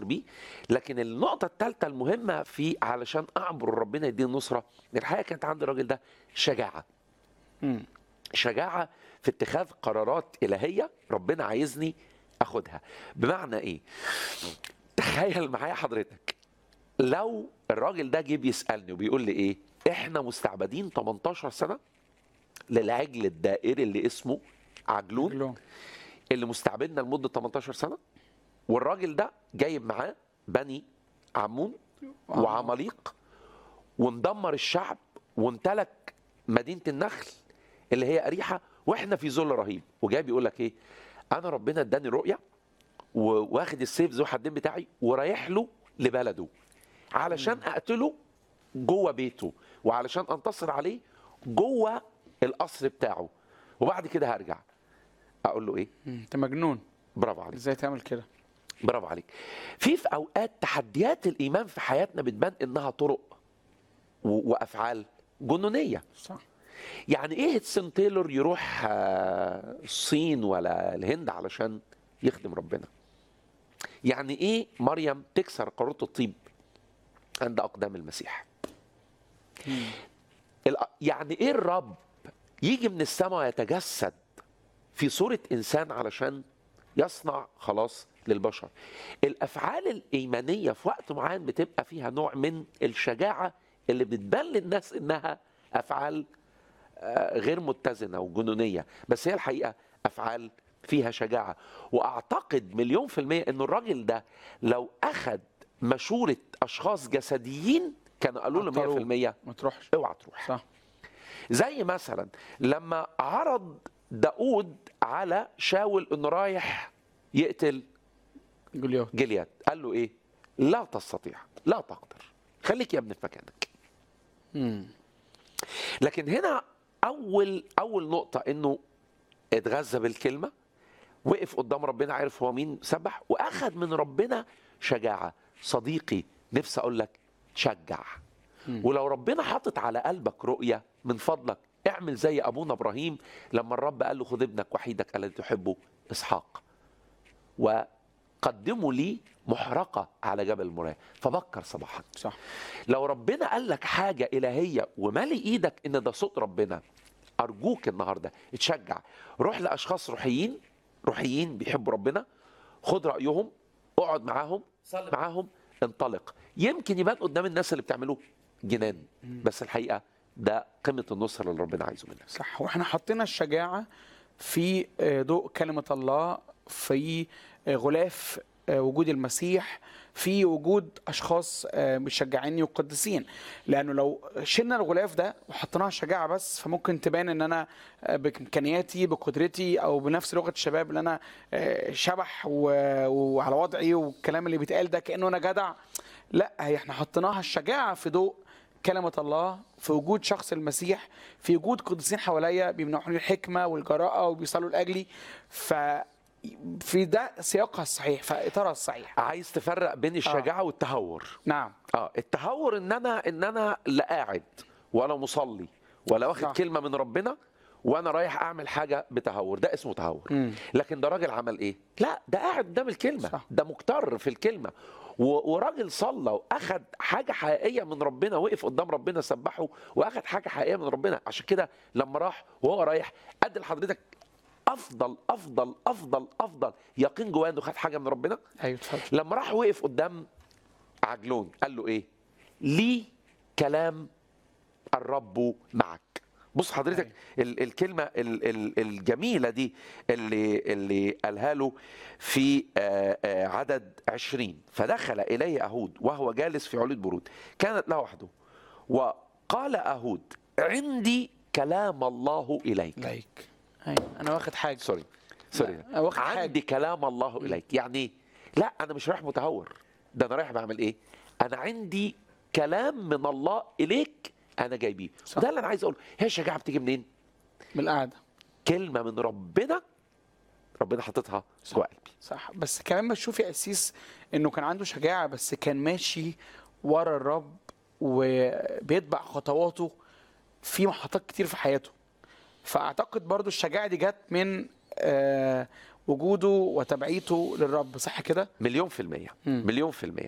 بيه لكن النقطه الثالثه المهمه في علشان اعبر ربنا يديني النصره الحقيقه كانت عند الراجل ده شجاعه مم. شجاعه في اتخاذ قرارات الهيه ربنا عايزني اخدها بمعنى ايه تخيل معايا حضرتك لو الراجل ده جه بيسالني وبيقول لي ايه احنا مستعبدين 18 سنه للعجل الدائري اللي اسمه عجلون كلهم. اللي مستعبدنا لمده 18 سنه والراجل ده جايب معاه بني عمون وعماليق وندمر الشعب وامتلك مدينه النخل اللي هي اريحه واحنا في ذل رهيب وجاي بيقول لك ايه انا ربنا اداني رؤيه واخد السيف ذو حدين بتاعي ورايح له لبلده علشان اقتله جوه بيته وعلشان انتصر عليه جوه القصر بتاعه وبعد كده هرجع اقول له ايه مم. انت مجنون برافو عليك ازاي تعمل كده برافو عليك في في اوقات تحديات الايمان في حياتنا بتبان انها طرق و- وافعال جنونيه صح يعني ايه هيدسون تايلور يروح آه، الصين ولا الهند علشان يخدم ربنا يعني ايه مريم تكسر قارورة الطيب عند اقدام المسيح الأ- يعني ايه الرب يجي من السماء ويتجسد في صورة انسان علشان يصنع خلاص للبشر الافعال الايمانيه في وقت معين بتبقى فيها نوع من الشجاعه اللي بتبان للناس انها افعال آه، غير متزنه وجنونيه بس هي الحقيقه افعال فيها شجاعه واعتقد مليون في الميه ان الراجل ده لو اخذ مشوره اشخاص جسديين كانوا قالوا له عطروه. 100% ما تروحش اوعى تروح صح زي مثلا لما عرض داود على شاول انه رايح يقتل جوليوت جلياد قال له ايه لا تستطيع لا تقدر خليك يا ابني في مكانك مم. لكن هنا اول اول نقطه انه اتغذى بالكلمه وقف قدام ربنا عارف هو مين سبح واخد من ربنا شجاعه صديقي نفسي اقول لك تشجع ولو ربنا حاطط على قلبك رؤيه من فضلك اعمل زي ابونا ابراهيم لما الرب قال له خد ابنك وحيدك الذي تحبه اسحاق وقدمه لي محرقه على جبل المرايه فبكر صباحا صح لو ربنا قال لك حاجة إلهية ومالي إيدك إن ده صوت ربنا أرجوك النهاردة اتشجع روح لأشخاص روحيين روحيين بيحبوا ربنا خد رأيهم اقعد معاهم صلي معاهم انطلق يمكن يبان قدام الناس اللي بتعملوه جنان بس الحقيقة ده قيمة النصر اللي ربنا عايزه منك صح واحنا حطينا الشجاعه في آه، ضوء كلمه الله في آه، غلاف آه، وجود المسيح في وجود اشخاص آه، مشجعيني وقديسين لانه لو شلنا الغلاف ده وحطيناها الشجاعه بس فممكن تبان ان انا آه، بامكانياتي بقدرتي او بنفس لغه الشباب اللي انا آه، شبح و- وعلى وضعي والكلام اللي بيتقال ده كانه انا جدع لا هي احنا حطيناها الشجاعه في ضوء كلمة الله في وجود شخص المسيح في وجود قديسين حواليا بيمنحوني الحكمة والجراءة وبيصلوا لأجلي ف في ده سياقها الصحيح في إطارها الصحيح عايز تفرق بين الشجاعة والتهور نعم اه التهور ان انا ان انا لا قاعد ولا مصلي ولا واخد صح. كلمه من ربنا وانا رايح اعمل حاجه بتهور ده اسمه تهور مم. لكن ده راجل عمل ايه لا ده قاعد قدام الكلمه صح. ده مكتر في الكلمه و- وراجل صلى واخد حاجه حقيقيه من ربنا وقف قدام ربنا سبحه واخد حاجه حقيقيه من ربنا عشان كده لما راح وهو رايح ادي لحضرتك افضل افضل افضل افضل يقين جواه انه خد حاجه من ربنا أيوة اتفضل لما راح وقف قدام عجلون قال له ايه لي كلام الرب معك بص حضرتك ال الكلمه ال ال الجميله دي اللي اللي قالها له في آه، آه، عدد عشرين فدخل اليه اهود وهو جالس في علية برود كانت له وحده وقال اهود عندي كلام الله اليك لايك أيوة. أنا واخد حاجة سوري سوري لا، أنا واخد حاجة. عندي كلام الله اليك يعني ايه لا انا مش رايح متهور ده انا رايح بعمل ايه انا عندي كلام من الله اليك انا جايبيه صح. وده اللي انا عايز اقوله هي الشجاعه بتيجي منين من القعدة كلمه من ربنا ربنا حاططها جوه قلبي صح بس كمان بشوف يا أسيس إنه كان عنده شجاعة بس كان ماشي ورا الرب وبيتبع خطواته في محطات كتير في حياته فأعتقد برضو الشجاعة دي جت من آه وجوده وتبعيته للرب صح كده مليون في المية مليون في المية